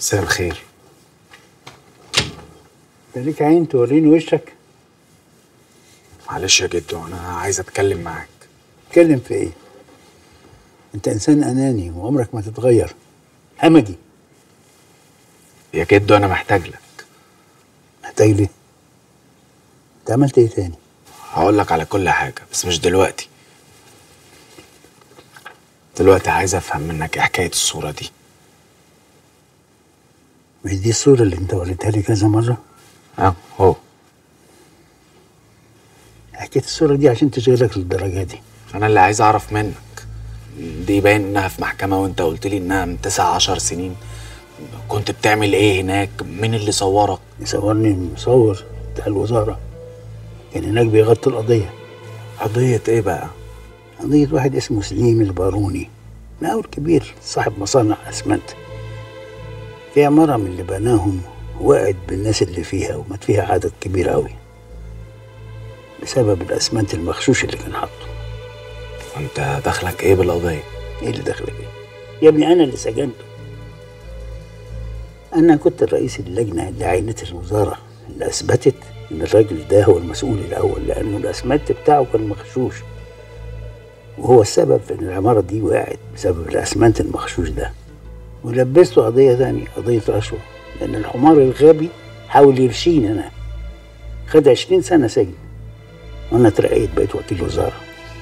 مساء الخير انت ليك عين توريني وشك معلش يا جدو انا عايز اتكلم معاك اتكلم في ايه انت انسان اناني وعمرك ما تتغير همجي يا جدو انا محتاج لك محتاج ليه انت عملت ايه تاني هقول لك على كل حاجه بس مش دلوقتي دلوقتي عايز افهم منك ايه حكايه الصوره دي مش دي الصورة اللي انت وريتها لي كذا مرة اه هو حكيت الصورة دي عشان تشغلك للدرجة دي انا اللي عايز اعرف منك دي باين انها في محكمه وانت قلت لي انها من تسع عشر سنين كنت بتعمل ايه هناك مين اللي صورك يصورني المصور بتاع الوزارة كان هناك بيغطي القضية قضيه ايه بقى قضية واحد اسمه سليم الباروني مقاول كبير صاحب مصانع أسمنت في عمارة من اللي بناهم وقعت بالناس اللي فيها ومات فيها عدد كبير أوي بسبب الأسمنت المغشوش اللي كان حاطه انت دخلك ايه بالقضيه ايه اللي دخلك ايه؟ يا ابني انا اللي سجنته انا كنت رئيس اللجنه اللي عينت الوزاره اللي اثبتت ان الراجل ده هو المسؤول الاول لانه الاسمنت بتاعه كان مغشوش وهو السبب في ان العماره دي وقعت بسبب الاسمنت المغشوش ده ولبسته قضيه ثانيه قضيه رشوه لان الحمار الغبي حاول يرشيني انا خد 20 سنه سجن وانا اترقيت بقيت وكيل وزاره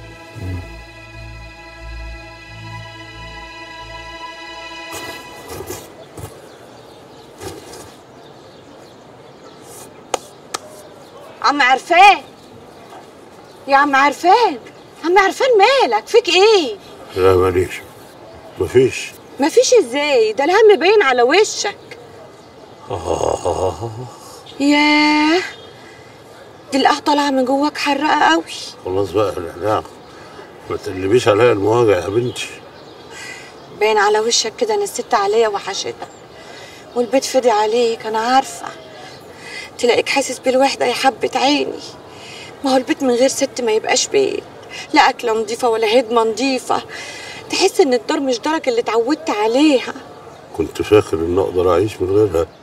عم عرفان يا عم عرفان عم عرفان مالك فيك ايه لا ماليش مفيش مفيش ازاي ده الهم باين على وشك ياه دي القهوة طالعة من جواك حرقة قوي خلاص بقى العناق ما تقلبيش عليا المواجع يا بنتي باين على وشك كده ان الست عليا وحشتك والبيت فضي عليك انا عارفة تلاقيك حاسس بالوحدة يا حبة عيني ما هو البيت من غير ست ما يبقاش بيت لا أكلة نظيفة ولا هدمة نظيفة تحس إن الدار مش دارك اللي اتعودت عليها كنت فاكر ان اقدر اعيش من غيرها